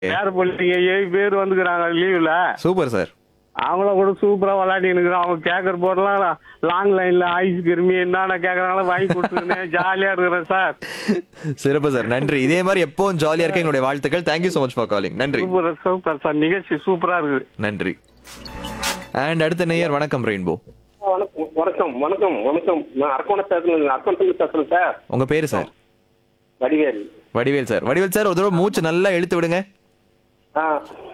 பேர பிள்ளைங்க ஏழு பேர் வந்துக்கிறாங்க லீவ்ல சூப்பர் சார் அவங்கள கூட சூப்பரா விளையாடி இருக்கிறோம் அவங்க கேட்கற போதெல்லாம் லாங் லைன்ல ஐஸ் கிருமி என்னென்ன கேட்கறாங்களோ வாங்கி கொடுத்துருக்கேன் ஜாலியா இருக்கிறேன் சார் சிறப்பு சார் நன்றி இதே மாதிரி எப்பவும் ஜாலியா இருக்க என்னுடைய வாழ்த்துக்கள் thank you so much for calling நன்றி சூப்பர் சூப்பர் சார் நிகழ்ச்சி சூப்பரா இருக்குது நன்றி அண்ட் அடுத்த நேயர் வணக்கம் ரெயின்போ வணக்கம் வணக்கம் வணக்கம் வணக்கம் நான் அரக்கோணம் பேசுறேன் அரக்கோணத்துல பேசுறேன் சார் உங்க பேரு sir Vadivel Vadivel sir Vadivel sir ஒரு தடவை மூச்சு நல்லா இழுத்து விடுங்க ஆ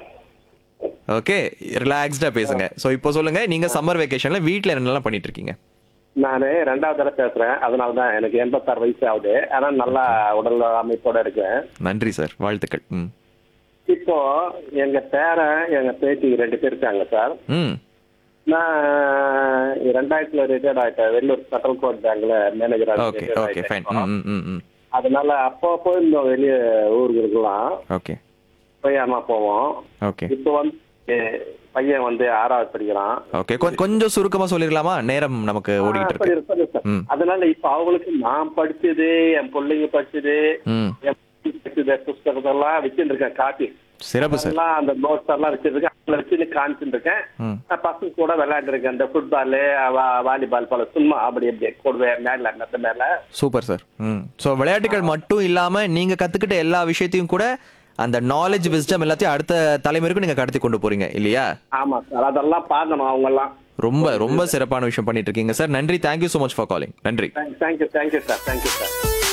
ஓகே ரிலாக்ஸ்டா பேசுங்க சோ இப்போ சொல்லுங்க நீங்க சம்மர் வெக்கேஷன்ல வீட்ல என்னெல்லாம் பண்ணிட்டு இருக்கீங்க நான் ரெண்டாவது தடவை பேசுறேன் அதனால தான் எனக்கு எண்பத்தாறு வயசு ஆகுது ஆனா நல்லா உடல் அமைப்போட இருக்கேன் நன்றி சார் வாழ்த்துக்கள் ம் இப்போ எங்க பேரன் எங்க பேத்தி ரெண்டு பேர் இருக்காங்க சார் ம் நான் ரெண்டாயிரத்துல ரிட்டையர்ட் ஆயிட்டேன் வெள்ளூர் சென்ட்ரல் கோர்ட் பேங்க்ல மேனேஜரா ஓகே ஓகே ஃபைன் ம் ம் ம் ம் அதனால அப்பப்போ இந்த வெளியே ஊர்களுக்கெல்லாம் ஓகே போய் அம்மா போவோம் ஓகே இப்போ வந்து என் பையன் வந்து ஆறாவது படிக்கிறான் ஓகே கொஞ்சம் சுருக்கமா சொல்லிடலாமா நேரம் நமக்கு ஓடிக்கிட்டு இருக்கு சொல்லிரு, சொல்லிரு சார். ம். அதனால இப்ப அவங்களுக்கு நான் படிச்சது என் பிள்ளைங்க படிச்சது ம் என் பிள்ளைங்க படிச்சது புஸ்தகத்தெல்லாம் வச்சுட்டு இருக்கேன் காப்பி சிறப்பு சார் எல்லாம் அந்த நோட்ஸ் எல்லாம் வச்சிருக்கேன் அதுல வச்சு காமிச்சுட்டு இருக்கேன் ம் நான் பசங்க கூட விளையாண்டுருக்கேன் இந்த ஃபுட்பால் வாலிபால் போல சும்மா அப்படி அப்படி கூடுவேன் மேல மெத்த மேல சூப்பர் சார் ம் ஸோ விளையாட்டுகள் மட்டும் இல்லாம நீங்க கத்துக்கிட்ட எல்லா விஷயத்தையும் கூட அந்த நாலேஜ் விஸ்டம் எல்லாத்தையும் அடுத்த தலைமுறைக்கும் நீங்க கடத்தி கொண்டு போறீங்க இல்லையா ஆமா சார் அதெல்லாம் பார்க்கணும் அவங்க எல்லாம் ரொம்ப ரொம்ப சிறப்பான விஷயம் பண்ணிட்டு இருக்கீங்க சார் நன்றி thank you so much for calling நன்றி thank you thank you sir thank you sir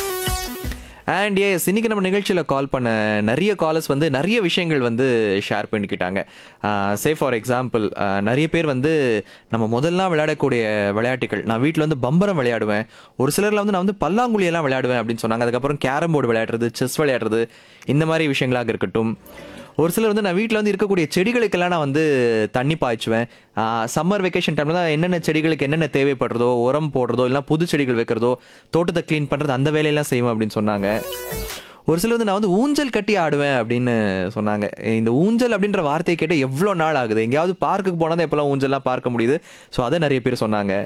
and yes இன்னைக்கு நம்ம நிகழ்ச்சியில் கால் பண்ண நிறைய காலர்ஸ் வந்து நிறைய விஷயங்கள் வந்து ஷேர் பண்ணிக்கிட்டாங்க சே ஃபார் எக்ஸாம்பிள் நிறைய பேர் வந்து நம்ம முதல்லாம் விளையாடக்கூடிய விளையாட்டுகள் நான் வீட்டில் வந்து பம்பரம் விளையாடுவேன் ஒரு சிலரில் வந்து நான் வந்து பல்லாங்குழி எல்லாம் விளையாடுவேன் அப்படின்னு சொன்னாங்க அதுக்கப்புறம் கேரம் போர்டு விளையாடுறது செஸ் விளையாடுறது இந்த மாதிரி விஷயங்களாக இருக்கட்டும் ஒரு சிலர் வந்து நான் வீட்டில் வந்து இருக்கக்கூடிய செடிகளுக்கெல்லாம் நான் வந்து தண்ணி பாய்ச்சுவேன் சம்மர் வெக்கேஷன் டைமில் தான் என்னென்ன செடிகளுக்கு என்னென்ன தேவைப்படுறதோ உரம் போடுறதோ இல்லை புது செடிகள் வைக்கிறதோ தோட்டத்தை க்ளீன் பண்ணுறது அந்த வேலையெல்லாம் செய்வேன் அப்படின்னு சொன்னாங்க ஒரு சிலர் வந்து நான் வந்து ஊஞ்சல் கட்டி ஆடுவேன் அப்படின்னு சொன்னாங்க இந்த ஊஞ்சல் அப்படின்ற வார்த்தையை கேட்டு எவ்வளோ நாள் ஆகுது எங்கேயாவது பார்க்குக்கு போனால் தான் எப்போல்லாம் ஊஞ்சல்லாம் பார்க்க முடியுது ஸோ அதை நிறைய பேர் சொன்னாங்க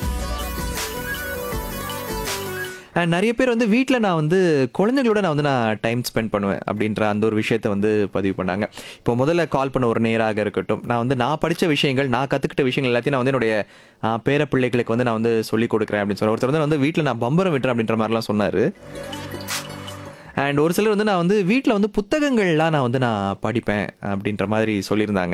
அண்ட் நிறைய பேர் வந்து வீட்டில் நான் வந்து குழந்தைகளோட நான் வந்து நான் டைம் ஸ்பெண்ட் பண்ணுவேன் அப்படின்ற அந்த ஒரு விஷயத்த வந்து பதிவு பண்ணாங்க இப்போ முதல்ல கால் பண்ண ஒரு நேராக இருக்கட்டும் நான் வந்து நான் படித்த விஷயங்கள் நான் கற்றுக்கிட்ட விஷயங்கள் எல்லாத்தையும் நான் வந்து என்னுடைய ஆ, பேர பிள்ளைகளுக்கு வந்து நான் வந்து சொல்லிக் கொடுக்குறேன் அப்படின்னு சொல்ல ஒருத்தர் வந்து வந்து வீட்டில் நான் பம்பரம் விட்டுறேன் அப்படின்ற மாதிரிலாம் சொன்னார் அண்ட் ஒரு சிலர் வந்து நான் வந்து வீட்டில் வந்து புத்தகங்கள்லாம் நான் வந்து நான் படிப்பேன் அப்படின்ற மாதிரி சொல்லியிருந்தாங்க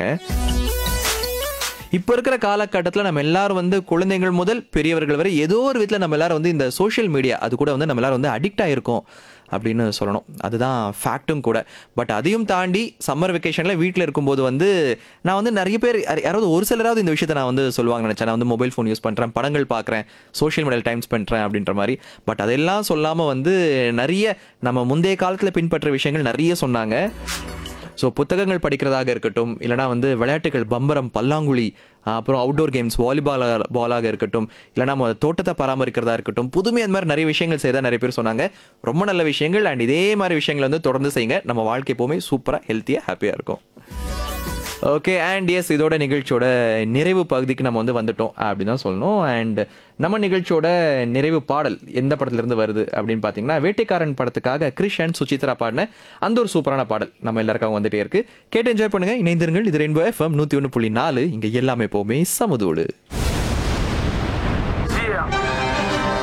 இப்போ இருக்கிற காலகட்டத்தில் நம்ம எல்லாரும் வந்து குழந்தைகள் முதல் பெரியவர்கள் வரை ஏதோ ஒரு விதத்தில் நம்ம எல்லாரும் வந்து இந்த சோஷியல் மீடியா அது கூட வந்து நம்ம எல்லாரும் வந்து அடிக்ட் ஆயிருக்கோம் அப்படின்னு சொல்லணும் அதுதான் ஃபேக்ட்டும் கூட பட் அதையும் தாண்டி சம்மர் வெக்கேஷனில் வீட்டில் இருக்கும்போது வந்து நான் வந்து நிறைய பேர் யார- யாராவது ஒரு சிலராவது இந்த விஷயத்தை நான் வந்து சொல்லுவாங்க நினச்சேன் நான் வந்து மொபைல் ஃபோன் யூஸ் பண்ணுறேன் படங்கள் பார்க்குறேன் சோஷியல் மீடியாவில் டைம் ஸ்பெண்ட் பண்ணுறேன் அப்படின்ற மாதிரி பட் அதெல்லாம் சொல்லாமல் வந்து நிறைய நம்ம முந்தைய காலத்தில் பின்பற்ற விஷயங்கள் நிறைய சொன்னாங்க ஸோ புத்தகங்கள் படிக்கிறதாக இருக்கட்டும் இல்லைனா வந்து விளையாட்டுகள் பம்பரம் பல்லாங்குழி ஆஹ் அப்புறம் அவுட்டோர் கேம்ஸ் வாலிபால் பாலாக இருக்கட்டும் இல்லைனா நம்ம தோட்டத்தை பராமரிக்கிறதா இருக்கட்டும் புதுமை அந்த மாதிரி நிறைய விஷயங்கள் செய்தா நிறைய பேர் சொன்னாங்க ரொம்ப நல்ல விஷயங்கள் அண்ட் இதே மாதிரி விஷயங்கள் வந்து தொடர்ந்து செய்யுங்க நம்ம வாழ்க்கை எப்போவுமே சூப்பராக ஹெல்த்தியாக ஹாப்பியாக இருக்கும் ஓகே அண்ட் எஸ் இதோட நிகழ்ச்சியோட நிறைவு பகுதிக்கு நம்ம வந்து வந்துட்டோம் அப்படின்னு தான் சொல்லணும் அண்ட் நம்ம நிகழ்ச்சியோட நிறைவு பாடல் எந்த படத்துல இருந்து வருது அப்படின்னு பார்த்தீங்கன்னா வேட்டைக்காரன் படத்துக்காக கிரிஷ் அண்ட் சுசித்ரா பாடின அந்த ஒரு சூப்பரான பாடல் நம்ம எல்லாருக்காக வந்துட்டே இருக்கு கேட்டு என்ஜாய் பண்ணுங்க இணைந்திருங்கள் இது ரெயின்போ எஃப்எம் நூற்றி ஒன்று புள்ளி நாலு இங்கே எல்லாமே எப்போவுமே சமதோடு